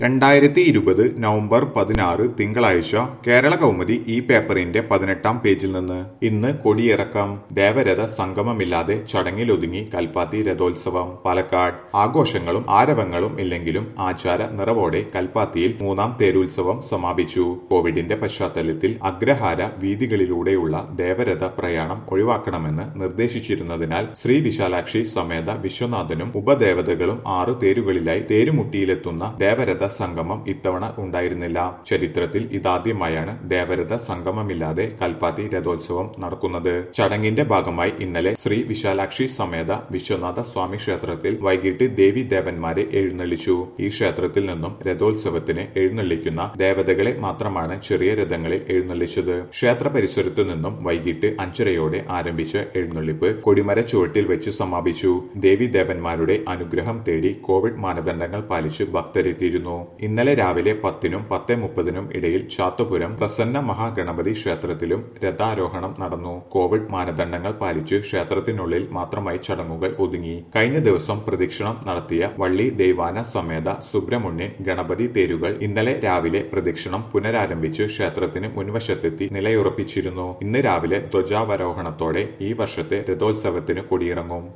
രണ്ടായിരത്തി ഇരുപത് നവംബർ പതിനാറ് തിങ്കളാഴ്ച കേരള കൗമുദി ഈ പേപ്പറിന്റെ പതിനെട്ടാം പേജിൽ നിന്ന് ഇന്ന് കൊടിയിറക്കം ദേവരഥ സംഗമമില്ലാതെ ചടങ്ങിലൊതുങ്ങി കൽപ്പാത്തി രഥോത്സവം പാലക്കാട് ആഘോഷങ്ങളും ആരവങ്ങളും ഇല്ലെങ്കിലും ആചാര നിറവോടെ കൽപ്പാത്തിയിൽ മൂന്നാം തേരുത്സവം സമാപിച്ചു കോവിഡിന്റെ പശ്ചാത്തലത്തിൽ അഗ്രഹാര വീതികളിലൂടെയുള്ള ദേവരഥ പ്രയാണം ഒഴിവാക്കണമെന്ന് നിർദ്ദേശിച്ചിരുന്നതിനാൽ ശ്രീ വിശാലാക്ഷി സമേത വിശ്വനാഥനും ഉപദേവതകളും ആറ് തേരുകളിലായി തേരുമുട്ടിയിലെത്തുന്ന ദേവരഥ സംഗമം ഇത്തവണ ഉണ്ടായിരുന്നില്ല ചരിത്രത്തിൽ ഇതാദ്യമായാണ് ദേവരഥ സംഗമമില്ലാതെ കൽപ്പാത്തി രഥോത്സവം നടക്കുന്നത് ചടങ്ങിന്റെ ഭാഗമായി ഇന്നലെ ശ്രീ വിശാലാക്ഷി സമേത വിശ്വനാഥ സ്വാമി ക്ഷേത്രത്തിൽ വൈകിട്ട് ദേവി ദേവന്മാരെ എഴുന്നള്ളിച്ചു ഈ ക്ഷേത്രത്തിൽ നിന്നും രഥോത്സവത്തിന് എഴുന്നള്ളിക്കുന്ന ദേവതകളെ മാത്രമാണ് ചെറിയ രഥങ്ങളിൽ എഴുന്നള്ളിച്ചത് ക്ഷേത്ര പരിസരത്തു നിന്നും വൈകിട്ട് അഞ്ചരയോടെ ആരംഭിച്ച എഴുന്നള്ളിപ്പ് കൊടിമര ചുവട്ടിൽ വെച്ച് സമാപിച്ചു ദേവി ദേവന്മാരുടെ അനുഗ്രഹം തേടി കോവിഡ് മാനദണ്ഡങ്ങൾ പാലിച്ച് ഭക്തരെത്തിയിരുന്നു ഇന്നലെ രാവിലെ പത്തിനും പത്ത് മുപ്പതിനും ഇടയിൽ ചാത്തുപുരം പ്രസന്ന മഹാഗണപതി ക്ഷേത്രത്തിലും രഥാരോഹണം നടന്നു കോവിഡ് മാനദണ്ഡങ്ങൾ പാലിച്ച് ക്ഷേത്രത്തിനുള്ളിൽ മാത്രമായി ചടങ്ങുകൾ ഒതുങ്ങി കഴിഞ്ഞ ദിവസം പ്രദക്ഷിണം നടത്തിയ വള്ളി ദൈവാന സമേത സുബ്രഹ്മണ്യൻ ഗണപതി തേരുകൾ ഇന്നലെ രാവിലെ പ്രദക്ഷിണം പുനരാരംഭിച്ച് ക്ഷേത്രത്തിന് മുൻവശത്തെത്തി നിലയുറപ്പിച്ചിരുന്നു ഇന്ന് രാവിലെ ധ്വജാവരോഹണത്തോടെ ഈ വർഷത്തെ രഥോത്സവത്തിന് കൊടിയിറങ്ങും